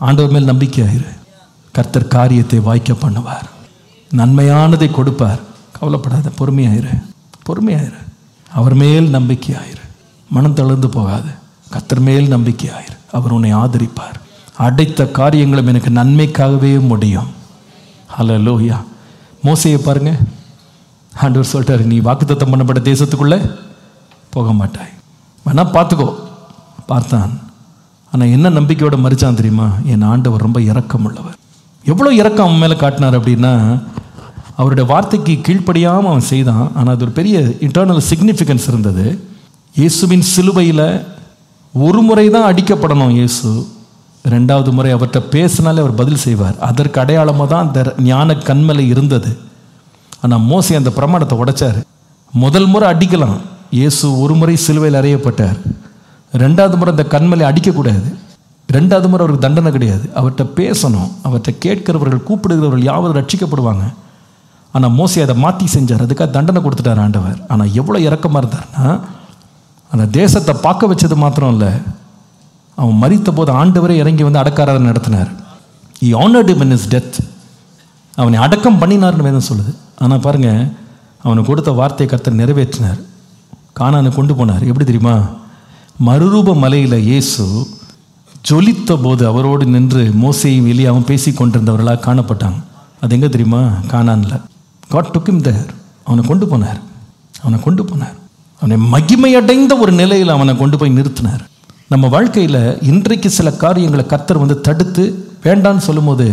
ஆண்டவர் மேல் நம்பிக்கையாயிரு கர்த்தர் காரியத்தை வாய்க்க பண்ணுவார் நன்மையானதை கொடுப்பார் கவலைப்படாத பொறுமையாயிரு பொறுமையாயிரு அவர் மேல் நம்பிக்கையாயிரு மனம் தளர்ந்து போகாது கர்த்தர் மேல் நம்பிக்கையாயிரு அவர் உன்னை ஆதரிப்பார் அடைத்த காரியங்களும் எனக்கு நன்மைக்காகவே முடியும் ஹலோ லோயா மோசையை பாருங்க ஆண்டவர் சொல்லிட்டாரு நீ வாக்குத்தத்தம் பண்ணப்பட்ட தேசத்துக்குள்ளே போக மாட்டாய் வேணா பார்த்துக்கோ பார்த்தான் ஆனால் என்ன நம்பிக்கையோட மறிச்சான் தெரியுமா என் ஆண்டவர் ரொம்ப இரக்கம் உள்ளவர் எவ்வளோ இரக்கம் அவன் மேலே காட்டினார் அப்படின்னா அவருடைய வார்த்தைக்கு கீழ்ப்படியாமல் அவன் செய்தான் ஆனால் அது ஒரு பெரிய இன்டர்னல் சிக்னிஃபிகன்ஸ் இருந்தது இயேசுவின் சிலுவையில் ஒரு முறை தான் அடிக்கப்படணும் இயேசு ரெண்டாவது முறை அவர்கிட்ட பேசினாலே அவர் பதில் செய்வார் அதற்கு அடையாளமாக தான் அந்த ஞான கண்மலை இருந்தது ஆனால் மோசே அந்த பிரமாணத்தை உடைச்சார் முதல் முறை அடிக்கலாம் இயேசு ஒரு முறை சிலுவையில் அறையப்பட்டார் ரெண்டாவது முறை அந்த கண்மலை அடிக்கக்கூடாது ரெண்டாவது முறை அவருக்கு தண்டனை கிடையாது அவர்கிட்ட பேசணும் அவர்கிட்ட கேட்கிறவர்கள் கூப்பிடுகிறவர்கள் யாவது ரட்சிக்கப்படுவாங்க ஆனால் மோசே அதை மாற்றி செஞ்சார் அதுக்காக தண்டனை கொடுத்துட்டார் ஆண்டவர் ஆனால் எவ்வளோ இறக்கமாக இருந்தார்னா அந்த தேசத்தை பார்க்க வச்சது மாத்திரம் இல்லை அவன் மறித்த போது ஆண்டவரே இறங்கி வந்து அடக்காரர் நடத்தினார் ஈ honoured him in his death அவனை அடக்கம் பண்ணினார்னு வேதம் சொல்லுது ஆனால் பாருங்க அவனுக்கு கொடுத்த வார்த்தையை கர்த்தர் நிறைவேற்றினார் கானானை கொண்டு போனார் எப்படி தெரியுமா மறுரூப மலையில் இயேசு ஜொலித்த போது அவரோடு நின்று மோசையும் எலியாவும் பேசி கொண்டிருந்தவர்களாக காணப்பட்டாங்க அது எங்கே தெரியுமா கானான்ல காட் டுக் him there அவனை கொண்டு போனார் அவனை கொண்டு போனார் அவனை மகிமையடைந்த ஒரு நிலையில் அவனை கொண்டு போய் நிறுத்தினார் நம்ம வாழ்க்கையில் இன்றைக்கு சில காரியங்களை கர்த்தர் வந்து தடுத்து வேண்டான்னு சொல்லும்போது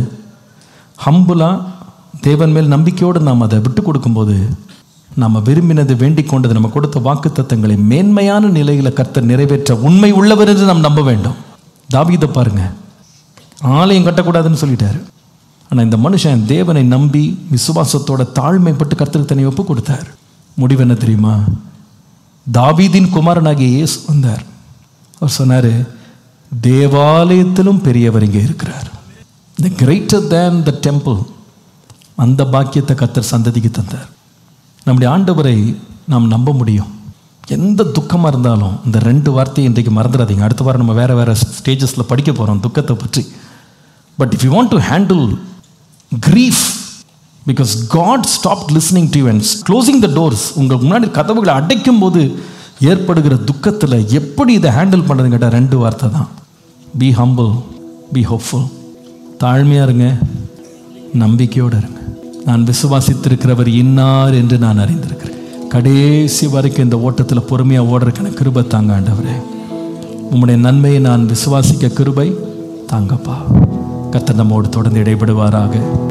ஹம்புலாக தேவன் மேல் நம்பிக்கையோடு நாம் அதை விட்டு கொடுக்கும்போது நாம் விரும்பினது வேண்டிக் கொண்டது நம்ம கொடுத்த வாக்குத்தத்தங்களை மேன்மையான நிலையில் கர்த்தர் நிறைவேற்ற உண்மை உள்ளவர் என்று நாம் நம்ப வேண்டும் தாவீதை பாருங்க ஆலயம் கட்டக்கூடாதுன்னு சொல்லிட்டாரு ஆனால் இந்த மனுஷன் தேவனை நம்பி விசுவாசத்தோட தாழ்மைப்பட்டு கர்த்தருக்கு தன்னை ஒப்பு கொடுத்தார் முடிவு என்ன தெரியுமா தாவீதின் குமாரனாகிய இயேசு வந்தார் அவர் சொன்னார் தேவாலயத்திலும் பெரியவர் இங்கே இருக்கிறார் த கிரேட்டர் தேன் த டெம்பிள் அந்த பாக்கியத்தை கத்தர் சந்ததிக்கு தந்தார் நம்முடைய ஆண்டவரை நாம் நம்ப முடியும் எந்த துக்கமாக இருந்தாலும் இந்த ரெண்டு வார்த்தையை இன்றைக்கு மறந்துடாதீங்க அடுத்த வாரம் நம்ம வேறு வேறு ஸ்டேஜஸில் படிக்க போகிறோம் துக்கத்தை பற்றி but if you want to handle grief because God stop listening to and closing the doors உங்களுக்கு முன்னாடி கதவுகளை அடைக்கும் போது ஏற்படுகிற துக்கத்தில் எப்படி இதை ஹேண்டில் பண்ணுறதுன்னு கேட்டால் ரெண்டு வார்த்தை தான் பி ஹம்பிள் பி ஹோப்ஃபுல் தாழ்மையாக இருங்க நம்பிக்கையோடு இருங்க நான் விசுவாசித்திருக்கிறவர் இன்னார் என்று நான் அறிந்திருக்கிறேன் கடைசி வரைக்கும் இந்த ஓட்டத்தில் பொறுமையாக ஓடுறதுக்கான கிருபை தாங்க ஆண்டவரே உம்முடைய நன்மையை நான் விசுவாசிக்க கிருபை தாங்கப்பா கத்தர் நம்மோடு தொடர்ந்து இடைபடுவாராக